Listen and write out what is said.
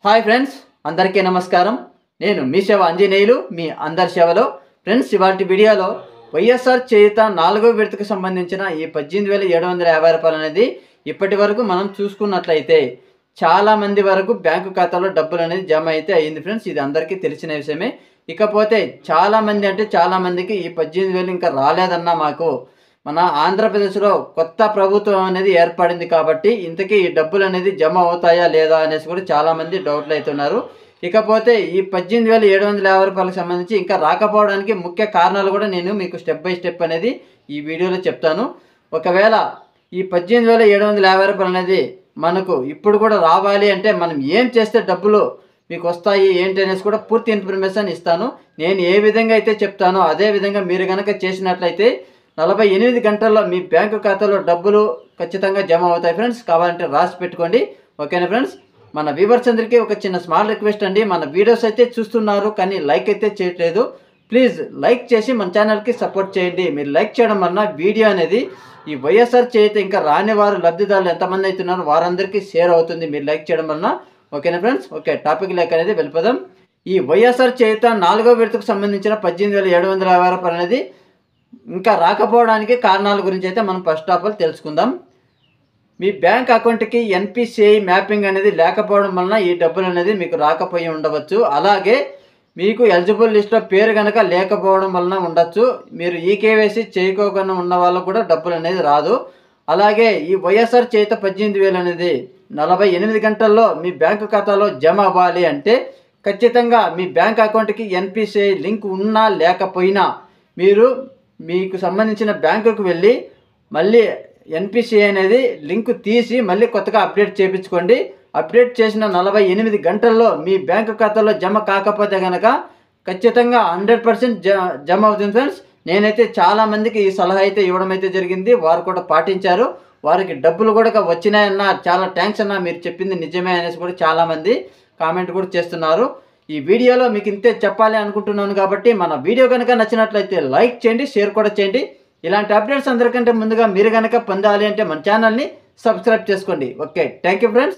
hi friends అందరికీ నమస్కారం నేను మీ సేవ ఆంజనేయులు మీ అందరి సేవలో ఫ్రెండ్స్ ఇవాటి వీడియోలో వైఎస్ఆర్ చేయుత నాలుగో విడతకు సంబంధించిన ఈ పద్దెనిమిది వేల ఏడు వందల యాభై రూపాయలు అనేది ఇప్పటి వరకు మనం చూసుకున్నట్లయితే చాలా మంది వరకు బ్యాంకు ఖాతాలో డబ్బులు అనేది జమ అయితే అయ్యింది ఫ్రెండ్స్ ఇది అందరికీ తెలిసిన విషయమే ఇకపోతే చాలా మంది అంటే చాలా మందికి ఈ పద్దెనిమిది వేలు ఇంకా రాలేదన్నా మాకు మన ఆంధ్రప్రదేశ్లో కొత్త ప్రభుత్వం అనేది ఏర్పడింది కాబట్టి ఇంతకీ ఈ డబ్బులు అనేది జమ అవుతాయా లేదా అనేసి కూడా చాలా మంది డౌట్లు అవుతున్నారు ఇకపోతే ఈ పద్దెనిమిది వేల ఏడు వందల యాభై రూపాయలకు సంబంధించి ఇంకా రాకపోవడానికి ముఖ్య కారణాలు కూడా నేను మీకు స్టెప్ బై స్టెప్ అనేది ఈ వీడియోలో చెప్తాను ఒకవేళ ఈ పద్దెనిమిది వేల ఏడు వందల యాభై రూపాయలు అనేది మనకు ఇప్పుడు కూడా రావాలి అంటే మనం ఏం చేస్తే డబ్బులు మీకు వస్తాయి ఏంటి అనేసి కూడా పూర్తి ఇన్ఫర్మేషన్ ఇస్తాను నేను ఏ విధంగా అయితే చెప్తానో అదే విధంగా మీరు కనుక చేసినట్లయితే నలభై ఎనిమిది గంటల్లో మీ బ్యాంకు ఖాతాలో డబ్బులు ఖచ్చితంగా జమ అవుతాయి ఫ్రెండ్స్ కావాలంటే రాసి పెట్టుకోండి ఓకేనా ఫ్రెండ్స్ మన వ్యూవర్స్ అందరికీ ఒక చిన్న స్మాల్ రిక్వెస్ట్ అండి మన వీడియోస్ అయితే చూస్తున్నారు కానీ లైక్ అయితే చేయట్లేదు ప్లీజ్ లైక్ చేసి మన ఛానల్కి సపోర్ట్ చేయండి మీరు లైక్ చేయడం వలన వీడియో అనేది ఈ వైఎస్ఆర్ చేయితే ఇంకా రాని వారు లబ్ధిదారులు ఎంతమంది అవుతున్నారో వారందరికీ షేర్ అవుతుంది మీరు లైక్ చేయడం వలన ఓకేనా ఫ్రెండ్స్ ఓకే టాపిక్ లైక్ అనేది వెళ్ళిపోదాం ఈ వైఎస్ఆర్ చేయుత నాలుగో విడతకు సంబంధించిన పద్దెనిమిది వేల ఏడు వందల యాభై రూపాయలు అనేది ఇంకా రాకపోవడానికి కారణాల గురించి అయితే మనం ఫస్ట్ ఆఫ్ ఆల్ తెలుసుకుందాం మీ బ్యాంక్ అకౌంట్కి ఎన్పిసిఐ మ్యాపింగ్ అనేది లేకపోవడం వలన ఈ డబ్బులు అనేది మీకు రాకపోయి ఉండవచ్చు అలాగే మీకు ఎలిజిబుల్ లిస్ట్లో పేరు కనుక లేకపోవడం వలన ఉండొచ్చు మీరు ఈకేవైసీ చేయకోకుండా ఉన్న వాళ్ళకు కూడా డబ్బులు అనేది రాదు అలాగే ఈ వైఎస్ఆర్ చేత పద్దెనిమిది వేలు అనేది నలభై ఎనిమిది గంటల్లో మీ బ్యాంకు ఖాతాలో జమ అవ్వాలి అంటే ఖచ్చితంగా మీ బ్యాంక్ అకౌంట్కి ఎన్పిసిఐ లింక్ ఉన్నా లేకపోయినా మీరు మీకు సంబంధించిన బ్యాంకుకు వెళ్ళి మళ్ళీ ఎన్పిసిఐ అనేది లింక్ తీసి మళ్ళీ కొత్తగా అప్డేట్ చేయించుకోండి అప్డేట్ చేసిన నలభై ఎనిమిది గంటల్లో మీ బ్యాంకు ఖాతాలో జమ కాకపోతే కనుక ఖచ్చితంగా హండ్రెడ్ పర్సెంట్ జమ అవుతుంది ఫ్రెండ్స్ నేనైతే చాలా మందికి ఈ సలహా అయితే ఇవ్వడం అయితే జరిగింది వారు కూడా పాటించారు వారికి డబ్బులు కూడా వచ్చినాయన్న చాలా థ్యాంక్స్ అన్న మీరు చెప్పింది నిజమే అనేసి కూడా చాలామంది కామెంట్ కూడా చేస్తున్నారు ఈ వీడియోలో మీకు ఇంతే చెప్పాలి అనుకుంటున్నాను కాబట్టి మన వీడియో కనుక నచ్చినట్లయితే లైక్ చేయండి షేర్ కూడా చేయండి ఇలాంటి అప్డేట్స్ అందరికంటే ముందుగా మీరు కనుక పొందాలి అంటే మన ఛానల్ని సబ్స్క్రైబ్ చేసుకోండి ఓకే థ్యాంక్ యూ ఫ్రెండ్స్